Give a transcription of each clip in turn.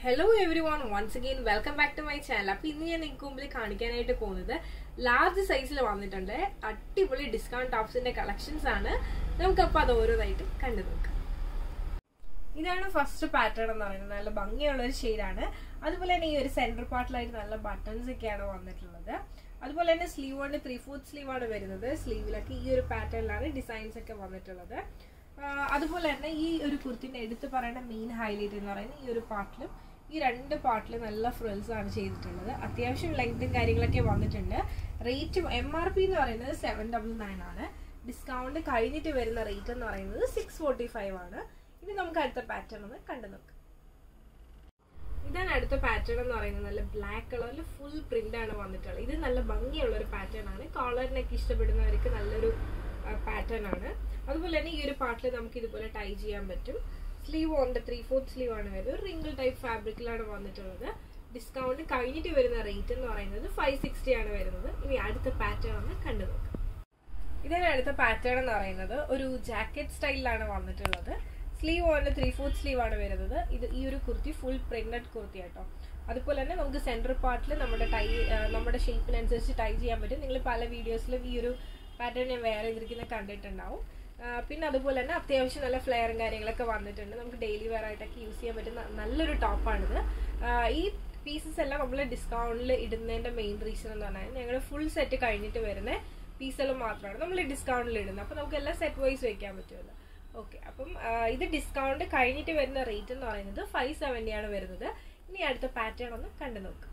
hello everyone once again welcome back to my channel അപ്പൊ ഇന്ന് ഞാൻ നിങ്ങൾക്ക് മുമ്പിൽ കാണിക്കാനായിട്ട് പോകുന്നത് ലാർജ് സൈസിൽ വന്നിട്ടുണ്ട് അടിപൊളി ഡിസ്കൗണ്ട് ടോപ്സിന്റെ കളക്ഷൻസ് ആണ് നമുക്കപ്പോൾ അത് ഓരോന്നായിട്ട് കണ്ടു നോക്കാം ഇതാണ് ഫസ്റ്റ് പാറ്റേൺ എന്ന് പറയുന്നത് നല്ല ഭംഗിയുള്ള ഒരു ഷെയ്ഡാണ് അതുപോലെ തന്നെ ഈ ഒരു സെന്റർ പാർട്ടിലായിട്ട് നല്ല ബട്ടൺസ് ഒക്കെയാണ് വന്നിട്ടുള്ളത് അതുപോലെ തന്നെ സ്ലീവ് കൊണ്ട് ത്രീ ഫോർത്ത് സ്ലീവ് ആണ് വരുന്നത് സ്ലീവിലൊക്കെ ഈ ഒരു പാറ്റേണിലാണ് ഡിസൈൻസ് ഒക്കെ വന്നിട്ടുള്ളത് അതുപോലെ തന്നെ ഈ ഒരു കുർത്തിന്റെ എടുത്ത് പറയേണ്ട മെയിൻ ഹൈലൈറ്റ് എന്ന് പറയുന്നത് ഈ ഒരു പാർട്ടിലും ഈ രണ്ട് പാർട്ടിലും നല്ല ഫ്രിൽസ് ആണ് ചെയ്തിട്ടുള്ളത് അത്യാവശ്യം ലെങ്തും കാര്യങ്ങളൊക്കെ വന്നിട്ടുണ്ട് റേറ്റ് എം ആർ പി എന്ന് പറയുന്നത് സെവൻ ഡബിൾ നയൻ ആണ് ഡിസ്കൗണ്ട് കഴിഞ്ഞിട്ട് വരുന്ന റേറ്റ് എന്ന് പറയുന്നത് സിക്സ് ഫോർട്ടി ഫൈവ് ആണ് ഇനി നമുക്ക് അടുത്ത പാറ്റേൺ ഒന്ന് കണ്ടു നോക്കാം ഇതാണ് അടുത്ത പാറ്റേൺ എന്ന് പറയുന്നത് നല്ല ബ്ലാക്ക് കളറിൽ ഫുൾ പ്രിന്റ് ആണ് വന്നിട്ടുള്ളത് ഇത് നല്ല ഭംഗിയുള്ള ഒരു പാറ്റേൺ ആണ് കോളറിനൊക്കെ ഇഷ്ടപ്പെടുന്നവർക്ക് നല്ലൊരു പാറ്റേൺ ആണ് അതുപോലെ തന്നെ ഈ ഒരു പാർട്ടിൽ നമുക്ക് ഇതുപോലെ ടൈ ചെയ്യാൻ പറ്റും സ്ലീവ് ഉണ്ട് ത്രീ ഫോർത്ത് സ്ലീവ് ആണ് വരുന്നത് റിംഗിൾ ടൈപ്പ് ഫാബ്രിക്കിലാണ് വന്നിട്ടുള്ളത് ഡിസ്കൗണ്ട് കഴിഞ്ഞിട്ട് വരുന്ന റേറ്റ് എന്ന് പറയുന്നത് ഫൈവ് സിക്സ്റ്റി ആണ് വരുന്നത് ഇനി അടുത്ത പാറ്റേൺ ഒന്ന് കണ്ടു നോക്കാം ഇതാണ് അടുത്ത പാറ്റേൺ എന്ന് പറയുന്നത് ഒരു ജാക്കറ്റ് സ്റ്റൈലിലാണ് വന്നിട്ടുള്ളത് സ്ലീവ് ഉണ്ട് ത്രീ ഫോർത്ത് സ്ലീവ് ആണ് വരുന്നത് ഇത് ഈ ഒരു കുർത്തി ഫുൾ പ്രിന്റഡ് കുർത്തി കേട്ടോ അതുപോലെ തന്നെ നമുക്ക് സെന്റർ പാർട്ടിൽ നമ്മുടെ ടൈ നമ്മുടെ ഷേപ്പിനനുസരിച്ച് ടൈ ചെയ്യാൻ പറ്റും നിങ്ങൾ പല വീഡിയോസിലും ഈ ഒരു പാറ്റേൺ ഞാൻ വേറെ ഇതിരിക്കുന്ന കണ്ടിട്ടുണ്ടാവും പിന്നെ അതുപോലെ തന്നെ അത്യാവശ്യം നല്ല ഫ്ലെയറും കാര്യങ്ങളൊക്കെ വന്നിട്ടുണ്ട് നമുക്ക് ഡെയിലി വെയർ ആയിട്ടൊക്കെ യൂസ് ചെയ്യാൻ പറ്റുന്ന നല്ലൊരു ടോപ്പാണിത് ഈ പീസസ് എല്ലാം നമ്മൾ ഡിസ്കൗണ്ടിൽ ഇടുന്നതിന്റെ മെയിൻ റീസൺ എന്ന് പറഞ്ഞാൽ ഞങ്ങൾ ഫുൾ സെറ്റ് കഴിഞ്ഞിട്ട് വരുന്ന പീസുകൾ മാത്രമാണ് നമ്മൾ ഡിസ്കൗണ്ടിൽ ഇടുന്നത് അപ്പോൾ നമുക്ക് എല്ലാം സെറ്റ് വൈസ് വെക്കാൻ പറ്റുമല്ലോ ഓക്കെ അപ്പം ഇത് ഡിസ്കൗണ്ട് കഴിഞ്ഞിട്ട് വരുന്ന റേറ്റ് എന്ന് പറയുന്നത് ഫൈവ് സെവൻറ്റി ആണ് വരുന്നത് ഇനി അടുത്ത പാറ്റേൺ ഒന്ന് കണ്ടു നോക്കാം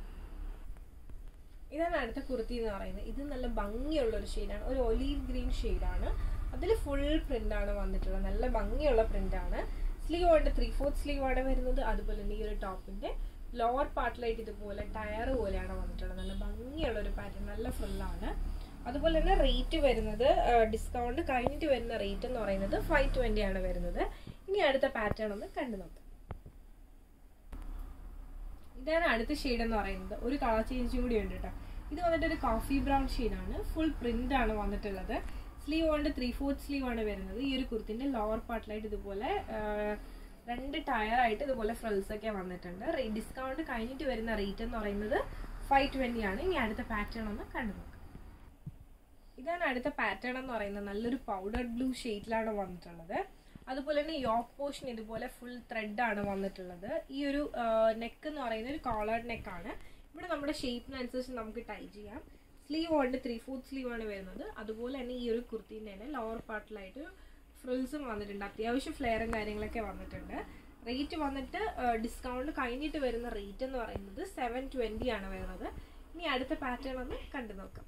ഇതാണ് അടുത്ത കുർത്തി എന്ന് പറയുന്നത് ഇത് നല്ല ഭംഗിയുള്ള ഒരു ഷെയ്ഡാണ് ഒരു ഒലീവ് ഗ്രീൻ ഷെയ്ഡാണ് അതിൽ ഫുൾ പ്രിന്റ് ആണ് വന്നിട്ടുള്ളത് നല്ല ഭംഗിയുള്ള പ്രിന്റ് ആണ് സ്ലീവ് ഉണ്ട് ത്രീ ഫോർത്ത് സ്ലീവ് ആണ് വരുന്നത് അതുപോലെ തന്നെ ഈ ഒരു ടോപ്പിന്റെ ലോവർ പാർട്ടിലായിട്ട് ഇതുപോലെ ടയർ പോലെയാണ് വന്നിട്ടുള്ളത് നല്ല ഭംഗിയുള്ള ഒരു പാറ്റേൺ നല്ല ഫുള്ളാണ് അതുപോലെ തന്നെ റേറ്റ് വരുന്നത് ഡിസ്കൗണ്ട് കഴിഞ്ഞിട്ട് വരുന്ന റേറ്റ് എന്ന് പറയുന്നത് ഫൈവ് ട്വന്റി ആണ് വരുന്നത് ഇനി അടുത്ത പാറ്റേൺ ഒന്ന് കണ്ടു നോക്കാം ഇതാണ് അടുത്ത ഷെയ്ഡ് എന്ന് പറയുന്നത് ഒരു കളർ ചേഞ്ച് കൂടി ഉണ്ട് കേട്ടോ ഇത് വന്നിട്ട് ഒരു കോഫി ബ്രൗൺ ഷെയ്ഡാണ് ഫുൾ പ്രിന്റ് ആണ് വന്നിട്ടുള്ളത് സ്ലീവ് കൊണ്ട് ത്രീ ഫോർത്ത് സ്ലീവ് ആണ് വരുന്നത് ഈ ഒരു കുർത്തിന്റെ ലോവർ പാർട്ടിലായിട്ട് ഇതുപോലെ രണ്ട് ടയർ ആയിട്ട് ഇതുപോലെ ഫ്രൽസ് ഒക്കെ വന്നിട്ടുണ്ട് ഡിസ്കൗണ്ട് കഴിഞ്ഞിട്ട് വരുന്ന റേറ്റ് എന്ന് പറയുന്നത് ഫൈവ് ട്വന്റി ആണ് ഇനി അടുത്ത പാറ്റേൺ ഒന്ന് കണ്ടു നോക്കാം ഇതാണ് അടുത്ത പാറ്റേൺ എന്ന് പറയുന്നത് നല്ലൊരു പൗഡർ ബ്ലൂ ഷെയ്ഡിലാണ് വന്നിട്ടുള്ളത് അതുപോലെ തന്നെ യോക്ക് പോർഷൻ ഇതുപോലെ ഫുൾ ത്രെഡ് ആണ് വന്നിട്ടുള്ളത് ഈ ഒരു നെക്ക് എന്ന് പറയുന്നത് ഒരു കോളർ നെക്കാണ് ഇവിടെ നമ്മുടെ ഷേപ്പിനനുസരിച്ച് നമുക്ക് ടൈ ചെയ്യാം സ്ലീവ് ഉണ്ട് ത്രീ ഫോർത്ത് സ്ലീവ് ആണ് വരുന്നത് അതുപോലെ തന്നെ ഈ ഒരു കുർത്തീൻ്റെ തന്നെ ലോവർ പാർട്ടിലായിട്ട് ഫ്രിൽസും വന്നിട്ടുണ്ട് അത്യാവശ്യം ഫ്ലെയറും കാര്യങ്ങളൊക്കെ വന്നിട്ടുണ്ട് റേറ്റ് വന്നിട്ട് ഡിസ്കൗണ്ട് കഴിഞ്ഞിട്ട് വരുന്ന റേറ്റ് എന്ന് പറയുന്നത് സെവൻ ട്വൻറ്റി ആണ് വരുന്നത് ഇനി അടുത്ത പാറ്റേൺ ഒന്ന് കണ്ടു നോക്കാം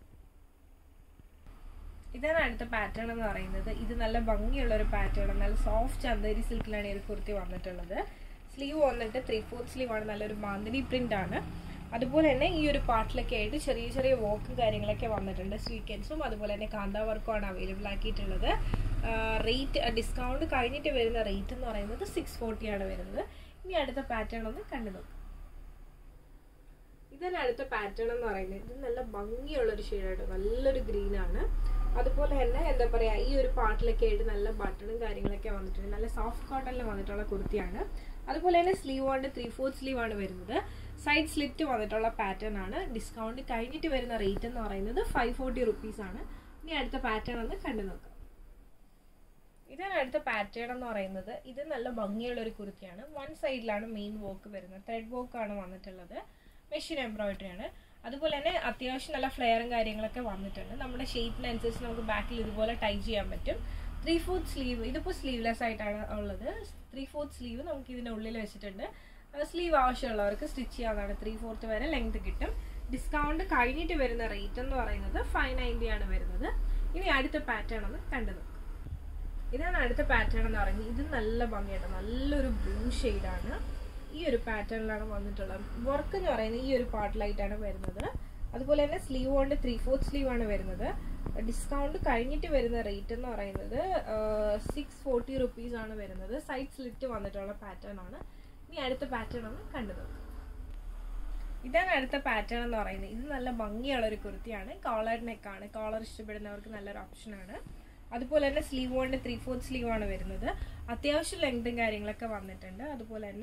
ഇതാണ് അടുത്ത പാറ്റേൺ എന്ന് പറയുന്നത് ഇത് നല്ല ഭംഗിയുള്ള ഒരു പാറ്റേൺ നല്ല സോഫ്റ്റ് ചന്തേരി സിൽക്കിലാണ് ഈ ഒരു കുർത്തി വന്നിട്ടുള്ളത് സ്ലീവ് വന്നിട്ട് ത്രീ ഫോർത്ത് സ്ലീവ് ആണ് നല്ലൊരു മാന്തിരി പ്രിന്റ് ആണ് അതുപോലെ തന്നെ ഈ ഒരു പാർട്ടിലൊക്കെ ആയിട്ട് ചെറിയ ചെറിയ വോക്കും കാര്യങ്ങളൊക്കെ വന്നിട്ടുണ്ട് സ്വീക്കൻസും അതുപോലെ തന്നെ കാന്ത വർക്കും ആണ് അവൈലബിൾ ആക്കിയിട്ടുള്ളത് റേറ്റ് ഡിസ്കൗണ്ട് കഴിഞ്ഞിട്ട് വരുന്ന റേറ്റ് എന്ന് പറയുന്നത് സിക്സ് ഫോർട്ടി ആണ് വരുന്നത് ഇനി അടുത്ത പാറ്റേൺ ഒന്ന് കണ്ടു നോക്കാം ഇതാണ് അടുത്ത പാറ്റേൺ എന്ന് പറയുന്നത് ഇത് നല്ല ഭംഗിയുള്ള ഒരു ഷെയ്ഡായിട്ട് നല്ലൊരു ഗ്രീൻ ആണ് അതുപോലെ തന്നെ എന്താ പറയാ ഈ ഒരു പാർട്ടിലൊക്കെ ആയിട്ട് നല്ല ബട്ടണും കാര്യങ്ങളൊക്കെ വന്നിട്ടുണ്ട് നല്ല സോഫ്റ്റ് കോട്ടണിൽ വന്നിട്ടുള്ള കുർത്തിയാണ് അതുപോലെ തന്നെ സ്ലീവ് കൊണ്ട് ത്രീ ഫോർത്ത് സ്ലീവ് ആണ് വരുന്നത് സൈഡ് സ്ലിറ്റ് വന്നിട്ടുള്ള പാറ്റേൺ ആണ് ഡിസ്കൗണ്ട് കഴിഞ്ഞിട്ട് വരുന്ന റേറ്റ് എന്ന് പറയുന്നത് ഫൈവ് ഫോർട്ടി റുപ്പീസ് ആണ് ഇനി അടുത്ത പാറ്റേൺ ഒന്ന് കണ്ടു നോക്കാം ഇതാണ് അടുത്ത പാറ്റേൺ എന്ന് പറയുന്നത് ഇത് നല്ല ഭംഗിയുള്ള ഒരു കുർത്തിയാണ് വൺ സൈഡിലാണ് മെയിൻ വർക്ക് വരുന്നത് ത്രെഡ് വർക്ക് ആണ് വന്നിട്ടുള്ളത് മെഷീൻ എംബ്രോയിഡറി ആണ് അതുപോലെ തന്നെ അത്യാവശ്യം നല്ല ഫ്ലെയറും കാര്യങ്ങളൊക്കെ വന്നിട്ടുണ്ട് നമ്മുടെ ഷേപ്പിനനുസരിച്ച് നമുക്ക് ബാക്കിൽ ഇതുപോലെ ടൈ ചെയ്യാൻ പറ്റും ത്രീ ഫോർത്ത് സ്ലീവ് ഇതിപ്പോൾ സ്ലീവ്ലെസ് ആയിട്ടാണ് ഉള്ളത് ത്രീ ഫോർത്ത് സ്ലീവ് നമുക്ക് ഇതിൻ്റെ ഉള്ളിൽ വെച്ചിട്ടുണ്ട് സ്ലീവ് ആവശ്യമുള്ളവർക്ക് സ്റ്റിച്ച് ചെയ്യാവുന്നതാണ് ത്രീ ഫോർത്ത് വരെ ലെങ്ത് കിട്ടും ഡിസ്കൗണ്ട് കഴിഞ്ഞിട്ട് വരുന്ന റേറ്റ് എന്ന് പറയുന്നത് ഫൈവ് നയൻറ്റി ആണ് വരുന്നത് ഇനി അടുത്ത പാറ്റേൺ ഒന്ന് കണ്ടു നോക്കാം ഇതാണ് അടുത്ത പാറ്റേൺ എന്ന് പറയുന്നത് ഇത് നല്ല ഭംഗിയാണ് നല്ലൊരു ബ്ലൂ ഷെയ്ഡാണ് ഈ ഒരു പാറ്റേണിലാണ് വന്നിട്ടുള്ളത് വർക്ക് എന്ന് പറയുന്നത് ഈ ഒരു പാർട്ടിലായിട്ടാണ് വരുന്നത് അതുപോലെ തന്നെ സ്ലീവ് കൊണ്ട് ത്രീ ഫോർത്ത് സ്ലീവ് ആണ് വരുന്നത് ഡിസ്കൗണ്ട് കഴിഞ്ഞിട്ട് വരുന്ന റേറ്റ് എന്ന് പറയുന്നത് സിക്സ് ഫോർട്ടി റുപ്പീസ് ആണ് വരുന്നത് സൈഡ് സ്ലിറ്റ് വന്നിട്ടുള്ള പാറ്റേൺ ആണ് ഇനി അടുത്ത പാറ്റേൺ ഒന്ന് കണ്ടു നോക്കാം ഇതാണ് അടുത്ത പാറ്റേൺ എന്ന് പറയുന്നത് ഇത് നല്ല ഭംഗിയുള്ള ഒരു കുർത്തിയാണ് കോളർ നെക്കാണ് കോളർ ഇഷ്ടപ്പെടുന്നവർക്ക് നല്ലൊരു ഓപ്ഷനാണ് അതുപോലെ തന്നെ സ്ലീവ് കൊണ്ട് ത്രീ ഫോർത്ത് സ്ലീവ് ആണ് വരുന്നത് അത്യാവശ്യം ലെങ്തും കാര്യങ്ങളൊക്കെ വന്നിട്ടുണ്ട് അതുപോലെ തന്നെ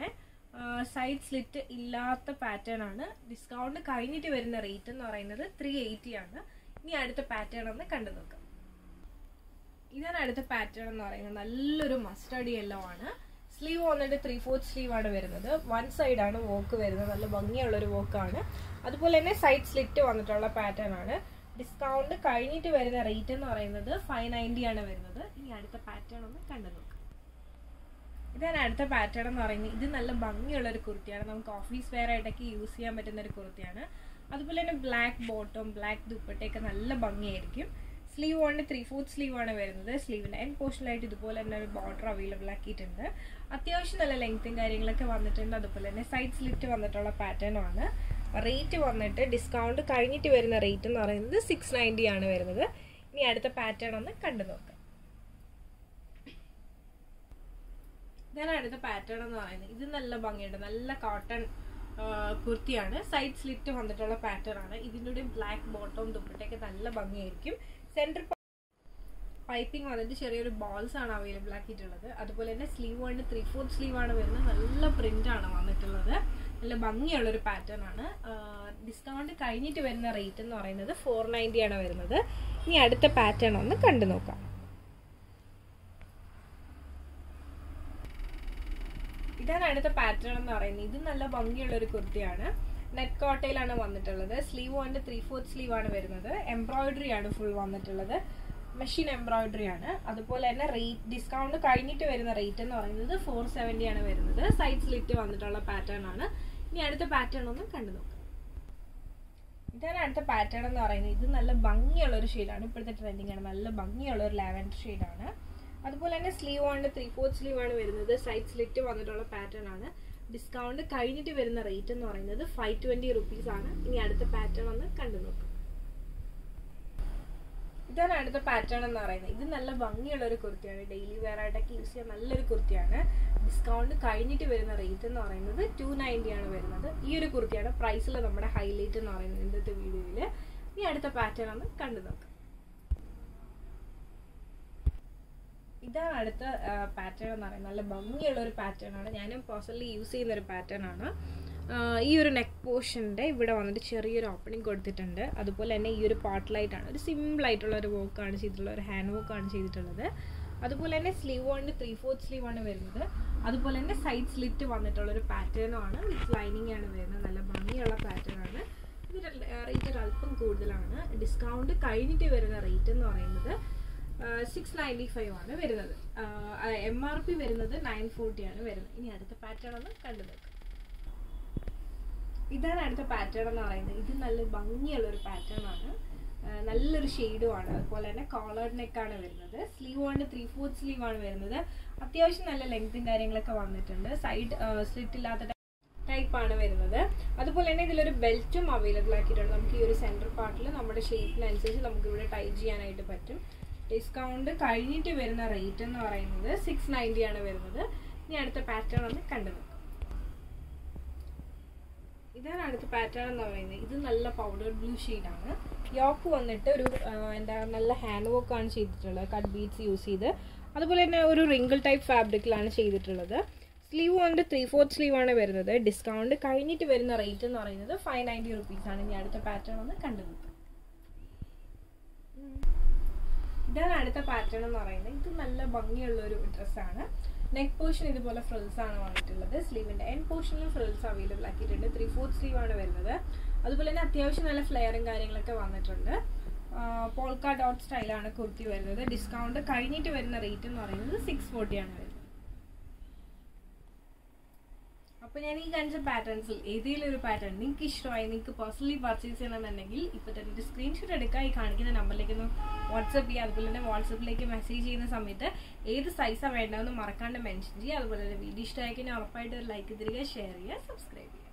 സൈഡ് സ്ലിറ്റ് ഇല്ലാത്ത പാറ്റേൺ ആണ് ഡിസ്കൗണ്ട് കഴിഞ്ഞിട്ട് വരുന്ന റേറ്റ് എന്ന് പറയുന്നത് ത്രീ എയ്റ്റി ആണ് ഇനി അടുത്ത പാറ്റേൺ ഒന്ന് കണ്ടു നോക്കാം ഇതാണ് അടുത്ത പാറ്റേൺ എന്ന് പറയുന്നത് നല്ലൊരു മസ്റ്റർഡ് യെല്ലോ ആണ് സ്ലീവ് വന്നിട്ട് ത്രീ ഫോർത്ത് സ്ലീവ് ആണ് വരുന്നത് വൺ സൈഡ് ആണ് വോക്ക് വരുന്നത് നല്ല ഭംഗിയുള്ള ഒരു വോക്കാണ് അതുപോലെ തന്നെ സൈഡ് സ്ലിറ്റ് വന്നിട്ടുള്ള പാറ്റേൺ ആണ് ഡിസ്കൗണ്ട് കഴിഞ്ഞിട്ട് വരുന്ന റേറ്റ് എന്ന് പറയുന്നത് ഫൈവ് നയൻറ്റി ആണ് വരുന്നത് ഇനി അടുത്ത പാറ്റേൺ ഒന്ന് കണ്ടു നോക്കാം ഇതാണ് അടുത്ത പാറ്റേൺ എന്ന് പറയുന്നത് ഇത് നല്ല ഭംഗിയുള്ള ഒരു കുർത്തിയാണ് നമുക്ക് ഓഫീസ് വെയർ ആയിട്ടൊക്കെ യൂസ് ചെയ്യാൻ പറ്റുന്ന ഒരു കുർത്തിയാണ് അതുപോലെ തന്നെ ബ്ലാക്ക് ബോട്ടം ബ്ലാക്ക് ദുപ്പട്ടയൊക്കെ നല്ല ഭംഗിയായിരിക്കും സ്ലീവ് കൊണ്ട് ത്രീ ഫോർത്ത് സ്ലീവ് ആണ് വരുന്നത് സ്ലീവിന്റെ എൻ പോർഷനിലായിട്ട് ഇതുപോലെ തന്നെ ഒരു ബോർഡർ അവൈലബിൾ ആക്കിയിട്ടുണ്ട് അത്യാവശ്യം നല്ല ലെങ്ത്തും കാര്യങ്ങളൊക്കെ വന്നിട്ടുണ്ട് അതുപോലെ തന്നെ സൈഡ് സ്ലിറ്റ് വന്നിട്ടുള്ള പാറ്റേണും ആണ് റേറ്റ് വന്നിട്ട് ഡിസ്കൗണ്ട് കഴിഞ്ഞിട്ട് വരുന്ന റേറ്റ് എന്ന് പറയുന്നത് സിക്സ് നയൻറ്റി ആണ് വരുന്നത് ഇനി അടുത്ത പാറ്റേൺ ഒന്ന് കണ്ടു നോക്കാം ഇതാണ് അടുത്ത പാറ്റേൺ എന്ന് പറയുന്നത് ഇത് നല്ല ഭംഗിയുണ്ട് നല്ല കോട്ടൺ കുർത്തിയാണ് സൈഡ് സ്ലിറ്റ് വന്നിട്ടുള്ള പാറ്റേൺ ആണ് ഇതിൻ്റെ കൂടെ ബ്ലാക്ക് ബോട്ടവും ദുപ്പട്ടയൊക്കെ നല്ല ഭംഗിയായിരിക്കും സെൻറ്റർ പൈപ്പിംഗ് വന്നിട്ട് ചെറിയൊരു ബോൾസ് ആണ് അവൈലബിൾ ആക്കിയിട്ടുള്ളത് അതുപോലെ തന്നെ സ്ലീവ് കൊണ്ട് ത്രീ ഫോർത്ത് സ്ലീവ് ആണ് വരുന്നത് നല്ല പ്രിന്റ് ആണ് വന്നിട്ടുള്ളത് നല്ല ഭംഗിയുള്ള ഒരു പാറ്റേൺ ആണ് ഡിസ്കൗണ്ട് കഴിഞ്ഞിട്ട് വരുന്ന റേറ്റ് എന്ന് പറയുന്നത് ഫോർ നയൻറ്റി ആണ് വരുന്നത് ഇനി അടുത്ത പാറ്റേൺ ഒന്ന് കണ്ടു നോക്കാം ഇതാണ് അടുത്ത പാറ്റേൺ എന്ന് പറയുന്നത് ഇത് നല്ല ഭംഗിയുള്ള ഒരു കുർത്തിയാണ് നെറ്റ് കോട്ടയിലാണ് വന്നിട്ടുള്ളത് സ്ലീവ് കൊണ്ട് ത്രീ ഫോർത്ത് സ്ലീവ് ആണ് വരുന്നത് എംബ്രോയിഡറി ആണ് ഫുൾ വന്നിട്ടുള്ളത് മെഷീൻ എംബ്രോയിഡറി ആണ് അതുപോലെ തന്നെ റേറ്റ് ഡിസ്കൗണ്ട് കഴിഞ്ഞിട്ട് വരുന്ന റേറ്റ് എന്ന് പറയുന്നത് ഫോർ സെവൻറ്റി ആണ് വരുന്നത് സൈഡ് സ്ലിറ്റ് വന്നിട്ടുള്ള പാറ്റേൺ ആണ് ഇനി അടുത്ത പാറ്റേൺ ഒന്ന് കണ്ടു നോക്കാം ഇതാണ് അടുത്ത പാറ്റേൺ എന്ന് പറയുന്നത് ഇത് നല്ല ഭംഗിയുള്ള ഒരു ഷെയ്ഡാണ് ഇപ്പോഴത്തെ ട്രെൻഡിങ് ആണ് നല്ല ഭംഗിയുള്ള ഒരു ലാവൻഡർ ഷെയ്ഡാണ് അതുപോലെ തന്നെ സ്ലീവ് കൊണ്ട് ത്രീ ഫോർത്ത് സ്ലീവ് ആണ് വരുന്നത് സൈഡ് സ്ലിറ്റ് വന്നിട്ടുള്ള പാറ്റേൺ ആണ് ഡിസ്കൗണ്ട് കഴിഞ്ഞിട്ട് വരുന്ന റേറ്റ് എന്ന് പറയുന്നത് ഫൈവ് ട്വന്റി റുപ്പീസ് ആണ് ഇനി അടുത്ത പാറ്റേൺ ഒന്ന് കണ്ടു നോക്കാം ഇതാണ് അടുത്ത പാറ്റേൺ എന്ന് പറയുന്നത് ഇത് നല്ല ഭംഗിയുള്ള ഒരു കുർത്തിയാണ് ഡെയിലി വെയർ ആയിട്ടൊക്കെ യൂസ് ചെയ്യാൻ നല്ലൊരു കുർത്തിയാണ് ഡിസ്കൗണ്ട് കഴിഞ്ഞിട്ട് വരുന്ന റേറ്റ് എന്ന് പറയുന്നത് ടു നയൻറ്റി ആണ് വരുന്നത് ഈ ഒരു കുർത്തിയാണ് പ്രൈസിൽ നമ്മുടെ ഹൈലൈറ്റ് എന്ന് പറയുന്നത് ഇന്നത്തെ വീഡിയോയിൽ ഇനി അടുത്ത പാറ്റേൺ ഒന്ന് കണ്ടു നോക്കാം ഇതാണ് അടുത്ത പാറ്റേൺ എന്ന് പറയുന്നത് നല്ല ഭംഗിയുള്ള ഒരു പാറ്റേൺ ആണ് ഞാനും പേഴ്സണലി യൂസ് ചെയ്യുന്ന ഒരു പാറ്റേൺ ആണ് ഈ ഒരു നെക്ക് പോർഷൻ്റെ ഇവിടെ വന്നിട്ട് ചെറിയൊരു ഓപ്പണിംഗ് കൊടുത്തിട്ടുണ്ട് അതുപോലെ തന്നെ ഈ ഒരു പാർട്ടിലായിട്ടാണ് ഒരു സിമ്പിൾ ആയിട്ടുള്ള ഒരു വർക്കാണ് ചെയ്തിട്ടുള്ളത് ഒരു ഹാൻഡ് വർക്കാണ് ചെയ്തിട്ടുള്ളത് അതുപോലെ തന്നെ സ്ലീവ് കൊണ്ട് ത്രീ ഫോർത്ത് സ്ലീവ് ആണ് വരുന്നത് അതുപോലെ തന്നെ സൈഡ് സ്ലിറ്റ് വന്നിട്ടുള്ള ഒരു പാറ്റേണും ആണ് വിത്ത് ലൈനിങ് ആണ് വരുന്നത് നല്ല ഭംഗിയുള്ള പാറ്റേൺ ആണ് ഇതിൻ്റെ റേറ്റ് ഒരു അല്പം കൂടുതലാണ് ഡിസ്കൗണ്ട് കഴിഞ്ഞിട്ട് വരുന്ന റേറ്റ് എന്ന് പറയുന്നത് സിക്സ് നയൻറ്റി ഫൈവ് ആണ് വരുന്നത് എം ആർ പി വരുന്നത് നയൻ ഫോർട്ടി ആണ് വരുന്നത് ഇനി അടുത്ത പാറ്റേൺ ഒന്ന് കണ്ടു നോക്കാം ഇതാണ് അടുത്ത പാറ്റേൺ എന്ന് പറയുന്നത് ഇത് നല്ല ഭംഗിയുള്ള ഒരു പാറ്റേൺ ആണ് നല്ലൊരു ഷെയ്ഡും ആണ് അതുപോലെ തന്നെ കോളേർഡ് നെക്കാണ് വരുന്നത് സ്ലീവ് കൊണ്ട് ത്രീ ഫോർത്ത് സ്ലീവ് ആണ് വരുന്നത് അത്യാവശ്യം നല്ല ലെങ്ത്തും കാര്യങ്ങളൊക്കെ വന്നിട്ടുണ്ട് സൈഡ് സ്ലിറ്റ് ഇല്ലാത്ത ടൈപ്പ് ആണ് വരുന്നത് അതുപോലെ തന്നെ ഇതിലൊരു ബെൽറ്റും അവൈലബിൾ ആക്കിയിട്ടുണ്ട് നമുക്ക് ഈ ഒരു സെൻറ്റർ പാർട്ടിൽ നമ്മുടെ ഷേപ്പിനനുസരിച്ച് നമുക്ക് ഇവിടെ ടൈ ചെയ്യാനായിട്ട് പറ്റും ഡിസ്കൗണ്ട് കഴിഞ്ഞിട്ട് വരുന്ന റേറ്റ് എന്ന് പറയുന്നത് സിക്സ് നയൻറ്റി ആണ് വരുന്നത് ഇനി അടുത്ത പാറ്റേൺ ഒന്ന് കണ്ടു നോക്കാം ഇതാണ് അടുത്ത പാറ്റേൺ എന്ന് പറയുന്നത് ഇത് നല്ല പൗഡർ ബ്ലൂ ആണ് യോക്ക് വന്നിട്ട് ഒരു എന്താ നല്ല ഹാൻഡ് വർക്ക് ആണ് ചെയ്തിട്ടുള്ളത് കട്ട് ബീഡ്സ് യൂസ് ചെയ്ത് അതുപോലെ തന്നെ ഒരു റിങ്കിൾ ടൈപ്പ് ഫാബ്രിക്കിലാണ് ചെയ്തിട്ടുള്ളത് സ്ലീവ് കൊണ്ട് ത്രീ ഫോർത്ത് സ്ലീവ് ആണ് വരുന്നത് ഡിസ്കൗണ്ട് കഴിഞ്ഞിട്ട് വരുന്ന റേറ്റ് എന്ന് പറയുന്നത് ഫൈവ് നയൻറ്റി റുപ്പീസ് ആണ് ഇനി അടുത്ത പാറ്റേൺ ഒന്ന് കണ്ടു നോക്കാം ഇതാണ് അടുത്ത പാറ്റേൺ എന്ന് പറയുന്നത് ഇത് നല്ല ഭംഗിയുള്ള ഒരു ഡ്രസ്സാണ് നെക്ക് പോർഷൻ ഇതുപോലെ ഫ്രിൽസ് ആണ് വന്നിട്ടുള്ളത് സ്ലീവിന്റെ എൻ പോർഷനിലും ഫ്രിൽസ് അവൈലബിൾ ആക്കിയിട്ടുണ്ട് ത്രീ ഫോർത്ത് സ്ലീവ് ആണ് വരുന്നത് അതുപോലെ തന്നെ അത്യാവശ്യം നല്ല ഫ്ലെയറും കാര്യങ്ങളൊക്കെ വന്നിട്ടുണ്ട് പോൾക്ക ഡോട്ട് സ്റ്റൈലാണ് കുർത്തി വരുന്നത് ഡിസ്കൗണ്ട് കഴിഞ്ഞിട്ട് വരുന്ന റേറ്റ് എന്ന് പറയുന്നത് സിക്സ് ഫോർട്ടി ആണ് വരുന്നത് അപ്പോൾ ഞാൻ ഈ കാണിച്ച പാറ്റേൺസിൽ ഏതെങ്കിലും ഒരു പാറ്റേൺ നിങ്ങൾക്ക് ഇഷ്ടമായി നിങ്ങൾക്ക് പേഴ്സണലി പർച്ചേസ് ചെയ്യണമെന്നുണ്ടെങ്കിൽ ഇപ്പോൾ തന്നെ സ്ക്രീൻഷോട്ട് എടുക്കുക ഈ കാണിക്കുന്ന നമ്പറിലേക്ക് ഒന്ന് വാട്സപ്പ് ചെയ്യുക അതുപോലെ തന്നെ വാട്സപ്പിലേക്ക് മെസ്സേജ് ചെയ്യുന്ന സമയത്ത് ഏത് സൈസാണ് വേണ്ടതെന്ന് മറക്കാണ്ട് മെൻഷൻ ചെയ്യുക അതുപോലെ തന്നെ വീഡിയോ ഇഷ്ടമാക്കി ഉറപ്പായിട്ട് ഒരു ലൈക്ക് തരിക ഷെയർ ചെയ്യുക സബ്സ്ക്രൈബ് ചെയ്യുക